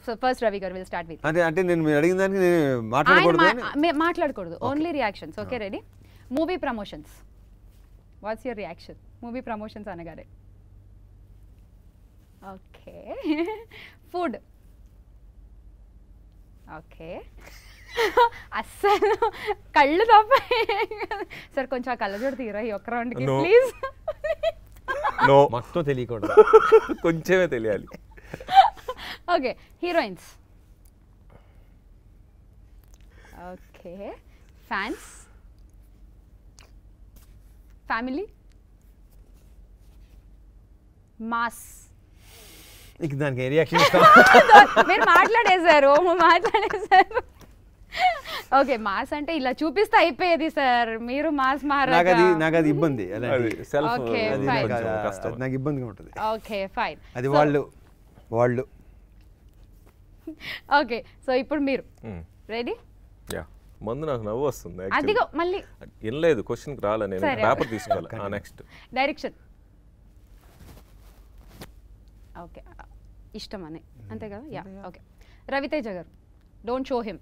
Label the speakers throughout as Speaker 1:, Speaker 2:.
Speaker 1: So first Ravi గారు will start with
Speaker 2: అంటే అంటే నేను మీరు అడిగిన దానికి నేను
Speaker 1: ఆయన
Speaker 2: మాట్లాడకూడదు
Speaker 1: మా-
Speaker 2: అని
Speaker 1: మే- మాట్లాడకూడదు only reactions okay ready movie promotions what's your reaction movie promotions అనగానే ఓకే ఫుడ్ ఓకే అస్సలు కళ్ళు తప్ప సార్ కొంచెం ఆ కళ్ళజోడు తీరా ఈ ఒక్క రౌండ్కి
Speaker 3: No.
Speaker 1: ప్లీజ్
Speaker 3: నో
Speaker 2: మొత్తం తెలియకూడదు
Speaker 3: కొంచెమే తెలియాలి
Speaker 1: okay heroines okay fans family mass
Speaker 2: ఇక దానికి ఏ రియాక్షన్ ఇస్తాం
Speaker 1: మీరు మాట్లాడేశారు మాట్లాడేశారు ఓకే మాస్ అంటే ఇలా చూపిస్తే అయిపోయేది సార్ మీరు మాస్
Speaker 2: నాకు అది
Speaker 1: మహారాజా
Speaker 2: నాకు అది ఇబ్బంది
Speaker 3: అది
Speaker 2: అలాంటి
Speaker 3: సెల్ఫ్
Speaker 1: Okay,
Speaker 2: అది
Speaker 1: fine.
Speaker 2: నాకు
Speaker 3: కొంచెం
Speaker 2: అది-
Speaker 3: కష్టం
Speaker 2: అది నాకు ఇబ్బందిగా ఉంటుంది
Speaker 1: ఓకే ఫైన్
Speaker 2: అది వాళ్ళు వాళ్ళు
Speaker 1: ఓకే సో ఇప్పుడు మీరు రెడీ
Speaker 3: యా ముందు నాకు నవ్వు వస్తుంది
Speaker 1: అదిగో
Speaker 3: actually.
Speaker 1: మళ్ళీ
Speaker 3: ఏం లేదు క్వశ్చన్ రాలే నేను
Speaker 1: సరే.
Speaker 3: పేపర్ తీసుకోవాలి నెక్స్ట్
Speaker 1: డైరెక్షన్ ఓకే ఇష్టం అని అంతే కదా యా ఓకే రవితేజ గారు don't show him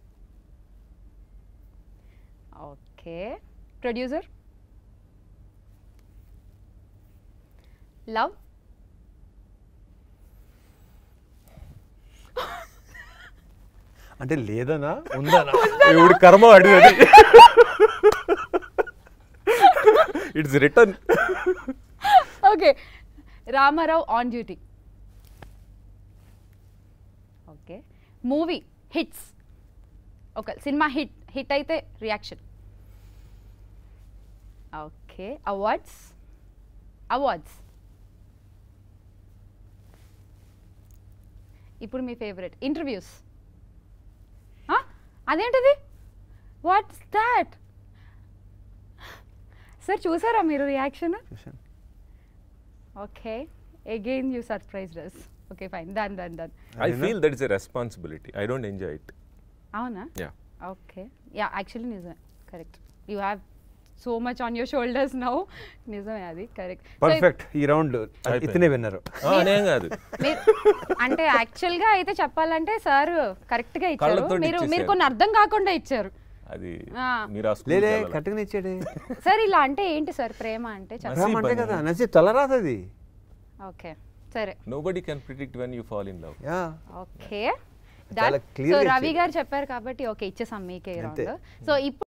Speaker 1: okay producer love
Speaker 2: అంటే లేదనా ఉందనా
Speaker 3: ఇప్పుడు కర్మ అడిగది it's return
Speaker 1: okay Rama Rao on duty okay movie hits ఒక సినిమా హిట్ హిట్ అయితే రియాక్షన్ ఓకే అవార్డ్స్ అవార్డ్స్ ఇప్పుడు మీ ఫేవరెట్ ఇంటర్వ్యూస్ అదేంటిది వాట్స్ దాట్ సార్ చూసారా మీరు రియాక్షన్
Speaker 2: చూశాను.
Speaker 1: Okay again you surprise us okay fine done done done
Speaker 3: I feel that is a responsibility I don't enjoy it
Speaker 1: అవునా
Speaker 3: yeah
Speaker 1: okay yeah actually నిజమే correct you have so much on your shoulders now నిజమే అది correct
Speaker 2: perfect ఈ round
Speaker 3: అయిపోయింది.
Speaker 2: ఇతనే విన్నారు
Speaker 3: అనేం కాదు
Speaker 1: మీరు అంటే యాక్చువల్గా అయితే చెప్పాలంటే సార్ కరెక్ట్గా ఇచ్చారు
Speaker 3: కళ్ళతోటి
Speaker 1: మీరు మీరు
Speaker 3: ఇచ్చేసారు.
Speaker 1: కొన్ని అర్థం కాకుండా ఇచ్చారు
Speaker 3: అది
Speaker 1: ఆ.
Speaker 3: మీరు ఆ
Speaker 2: లేదే
Speaker 3: స్కూల్కి
Speaker 2: కరెక్ట్గా ఇచ్చాడే
Speaker 1: సార్ ఇలా అంటే ఏంటి సార్ ప్రేమ అంటే చెప్పండి
Speaker 2: రామ్ అంటే
Speaker 3: పని.
Speaker 2: కదా నచ్చి తలరాతది
Speaker 1: ఓకే సరే
Speaker 3: nobody can predict when you fall in love
Speaker 2: yeah
Speaker 1: okay
Speaker 2: చాలా clear
Speaker 1: సో
Speaker 2: గా
Speaker 1: రవి
Speaker 2: ఇచ్చారు.
Speaker 1: గారు చెప్పారు కాబట్టి ఓకే ఇచ్చేసాం మీకే
Speaker 2: అంతే.
Speaker 1: రౌండ్ సో ఇప్పుడు